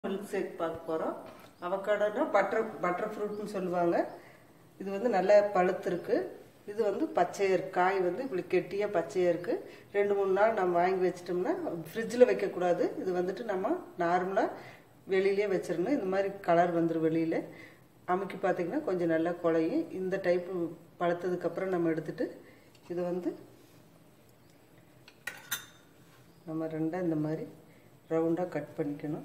Milk shake பார்க்க போகிறோம் அவக்காடோனா butter butter ஃப்ரூட்னு சொல்லுவாங்க இது வந்து நல்லா பழுத்திருக்கு இது வந்து பச்சையாக இருக்கு காய் வந்து இப்படி கெட்டியாக பச்சையாக இருக்குது ரெண்டு மூணு நாள் நம்ம வாங்கி வச்சிட்டோம்னா ஃப்ரிட்ஜில் வைக்கக்கூடாது இது வந்துட்டு நம்ம நார்மலாக வெளியிலே வச்சிடணும் இந்த மாதிரி கலர் வந்துடும் வெளியில் அமுக்கி பார்த்தீங்கன்னா கொஞ்சம் நல்லா குழையும் இந்த டைப்பு பழுத்ததுக்கப்புறம் நம்ம எடுத்துட்டு இது வந்து நம்ம ரெண்டாக இந்த மாதிரி ரவுண்டாக கட் பண்ணிக்கணும்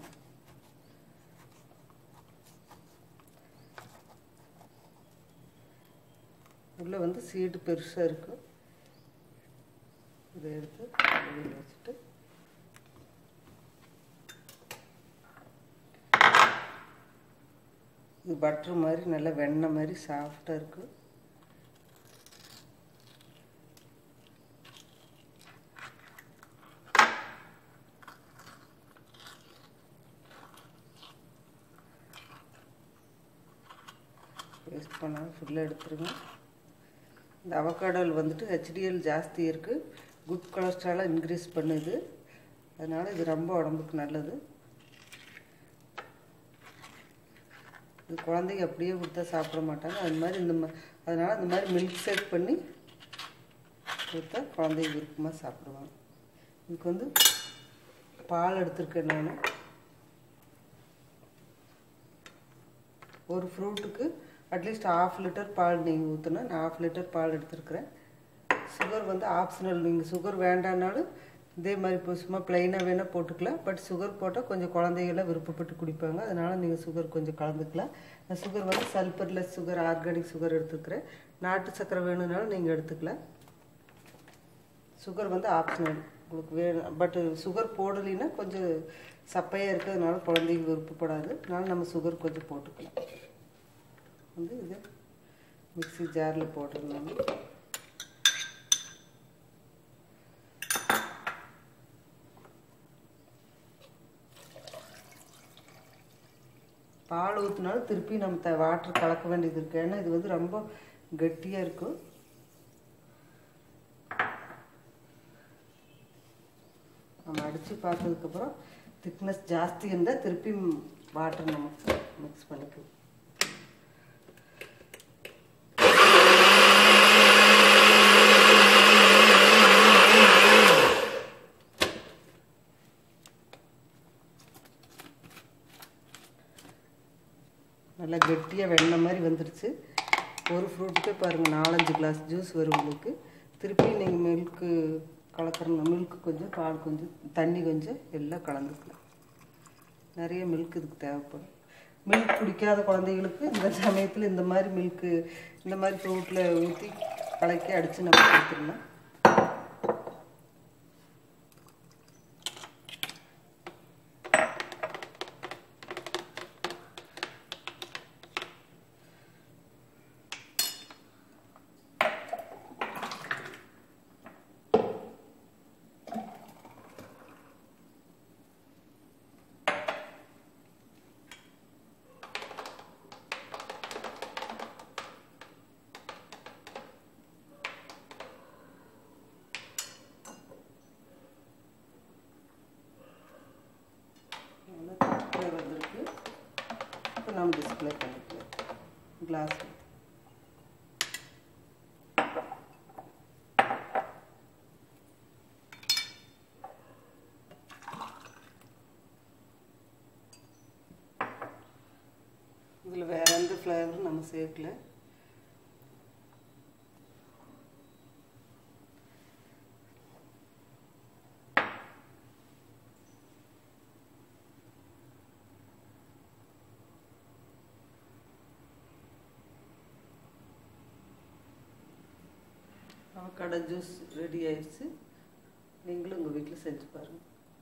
உள்ளே வந்து சீடு பெருசாக இருக்கும் இதை எடுத்து வெளியில் வச்சுட்டு இது பட்டர் மாதிரி நல்லா வெண்ணெய் மாதிரி சாஃப்டாக இருக்கும் வேஸ்ட் பண்ணாமல் ஃபுல்லாக எடுத்துருங்க இந்த அவக்காடோவில் வந்துட்டு ஹெச்டிஎல் ஜாஸ்தி இருக்குது குட் கொலஸ்ட்ராலை இன்க்ரீஸ் பண்ணுது அதனால் இது ரொம்ப உடம்புக்கு நல்லது இது குழந்தைங்க அப்படியே கொடுத்தா சாப்பிட மாட்டாங்க அது மாதிரி இந்த மா அதனால் இந்த மாதிரி மில்க் ஷேக் பண்ணி கொடுத்தா குழந்தைங்க விருப்பமாக சாப்பிடுவாங்க இதுக்கு வந்து பால் எடுத்திருக்கேன் நான் ஒரு ஃப்ரூட்டுக்கு அட்லீஸ்ட் ஆஃப் லிட்டர் பால் நீங்கள் ஊற்றினா நான் ஆஃப் லிட்டர் பால் எடுத்துருக்குறேன் சுகர் வந்து ஆப்ஷனல் நீங்கள் சுகர் வேண்டானாலும் இதே மாதிரி இப்போ சும்மா ப்ளைனாக வேணால் போட்டுக்கலாம் பட் சுகர் போட்டால் கொஞ்சம் குழந்தைகளாம் விருப்பப்பட்டு குடிப்பாங்க அதனால் நீங்கள் சுகர் கொஞ்சம் கலந்துக்கலாம் நான் சுகர் வந்து சல்பர்லெஸ் சுகர் ஆர்கானிக் சுகர் எடுத்துக்கிறேன் நாட்டு சக்கரை வேணும்னாலும் நீங்கள் எடுத்துக்கலாம் சுகர் வந்து ஆப்ஷனல் உங்களுக்கு வேணும் பட் சுகர் போடலைன்னா கொஞ்சம் சப்பையாக இருக்கிறதுனால குழந்தைங்க விருப்பப்படாது அதனால நம்ம சுகர் கொஞ்சம் போட்டுக்கலாம் வந்து இது மிக்சி ஜாரில் போட்டுருந்தாங்க பால் ஊற்றினாலும் திருப்பி நம்ம த வாட்டர் கலக்க வேண்டியது இருக்குது ஏன்னா இது வந்து ரொம்ப கெட்டியாக இருக்கும் நம்ம அடித்து பார்த்ததுக்கப்புறம் திக்னஸ் ஜாஸ்தி இருந்தால் திருப்பி வாட்டர் நமக்கு மிக்ஸ் பண்ணிக்குவோம் நல்லா கெட்டியாக வெண்ணெய் மாதிரி வந்துடுச்சு ஒரு ஃப்ரூட்டுக்கே பாருங்கள் நாலஞ்சு கிளாஸ் ஜூஸ் வரும் உங்களுக்கு திருப்பி நீங்கள் மில்க்கு கலக்கிறணும் மில்க்கு கொஞ்சம் பால் கொஞ்சம் தண்ணி கொஞ்சம் எல்லாம் கலந்துக்கலாம் நிறைய மில்க் இதுக்கு தேவைப்படும் மில்க் குடிக்காத குழந்தைகளுக்கு இந்த சமயத்தில் இந்த மாதிரி மில்க்கு இந்த மாதிரி ஃப்ரூட்டில் ஊற்றி கலக்கி அடித்து நம்ம கொடுத்துடலாம் டிஸ்பிளே வந்திருக்கு இப்போ நம்ம டிஸ்பிளே பண்ணிக்கலாம் கிளாஸ் இதில் வேற எந்த ஃப்ளேவரும் நம்ம சேர்க்கல அவக்காடோ ஜூஸ் ரெடி ஆயிடுச்சு நீங்களும் உங்கள் வீட்டில் செஞ்சு பாருங்கள்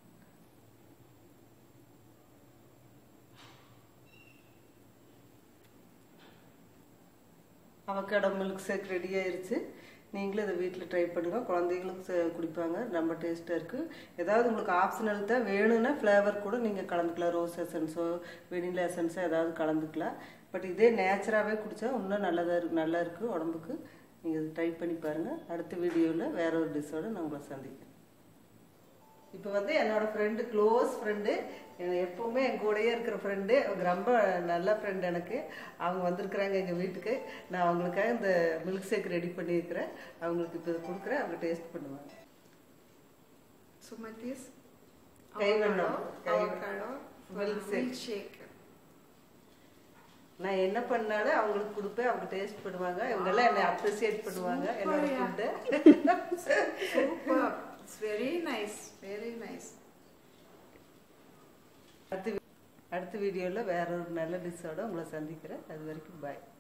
அவக்காடோ மில்க் ஷேக் ரெடி ஆயிடுச்சு நீங்களும் இதை வீட்டில் ட்ரை பண்ணுங்கள் குழந்தைகளும் ச- குடிப்பாங்க ரொம்ப டேஸ்ட்டாக இருக்குது ஏதாவது உங்களுக்கு ஆப்ஷனல் தான் வேணும்னா ஃப்ளேவர் கூட நீங்கள் கலந்துக்கலாம் ரோஸ் எசன்ஸோ வெனிலா எசன்ஸோ ஏதாவது கலந்துக்கலாம் பட் இதே நேச்சராகவே குடித்தா இன்னும் நல்லதாக இருக்கு நல்லா இருக்குது உடம்புக்கு நீங்கள் ட்ரை பண்ணி பாருங்கள் அடுத்த வீடியோவில் வேற ஒரு டிஷ்ஷோடு நான் உங்களை சந்திக்கிறேன் இப்போ வந்து என்னோட ஃப்ரெண்டு க்ளோஸ் ஃப்ரெண்டு எப்பவுமே என் கூடயே இருக்கிற ஃப்ரெண்டு அவங்க ரொம்ப நல்ல ஃப்ரெண்ட் எனக்கு அவங்க வந்திருக்கிறாங்க எங்கள் வீட்டுக்கு நான் அவங்களுக்காக இந்த மில்க் ஷேக் ரெடி பண்ணியிருக்கிறேன் அவங்களுக்கு இப்போ கொடுக்குறேன் அவங்க டேஸ்ட் பண்ணுவாங்க So Matthias, கை வேணும். கை avocado, Milk shake. milkshake. நான் என்ன பண்ணாலும் அவங்களுக்கு கொடுப்பேன் அவங்க டேஸ்ட் பண்ணுவாங்க இவங்க எல்லாம் என்னை அப்ரிசியேட் பண்ணுவாங்க என்னோட Super, food Super. It's very nice. Very nice. அடுத்த வீ- அடுத்த வீடியோவில் வேற ஒரு நல்ல டிஷ்ஷோட உங்களை சந்திக்கிறேன் அது வரைக்கும் பாய்